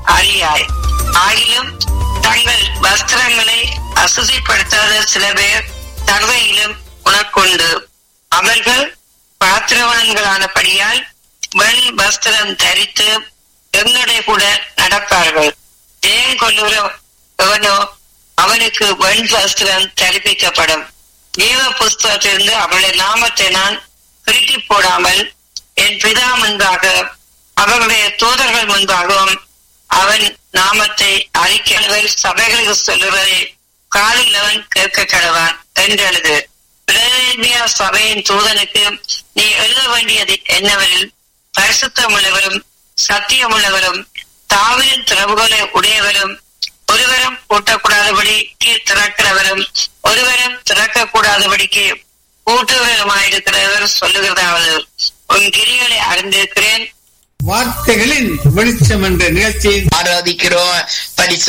அறியாய் ஆயிலும் தங்கள் வஸ்திரங்களை அசுதிப்படுத்தாத சில பேர் தர்வையிலும் உனக்குண்டு அவர்கள் பாத்திரவான்களானபடியால் வெண் வஸ்திரம் தரித்து எங்களுடைய கூட நடப்பார்கள் ஜெயம் கொள்ளுகிற எவனோ அவனுக்கு வெண் வஸ்திரம் தரிப்பிக்கப்படும் ஜீவ புஸ்தகத்திலிருந்து அவளுடைய நாமத்தை நான் கிருட்டி போடாமல் என் பிதா முன்பாக அவர்களுடைய தூதர்கள் முன்பாகவும் அவன் நாமத்தை அறிக்கைகள் சபைகளுக்கு சொல்லுவதை காலில் அவன் கேட்க கடவான் என்றெழுது பிரதேமியா சபையின் தூதனுக்கு நீ எழுத வேண்டியது என்னவெனில் பரிசுத்தமுள்ளவரும் சத்தியமுள்ளவரும் தாவின் திறவுகளை உடையவரும் ஒருவரும் பூட்டக்கூடாதபடிக்கு திறக்கிறவரும் ஒருவரும் திறக்க கூடாதபடிக்கு கூட்டுவருமாயிருக்கிறவர் சொல்லுகிறதாவது உன் கிரிகளை அறிந்திருக்கிறேன் வார்த்தைகளின் வெளிச்சம் என்ற நிகழ்ச்சியை ஆராதிக்கிறோம் பரிசு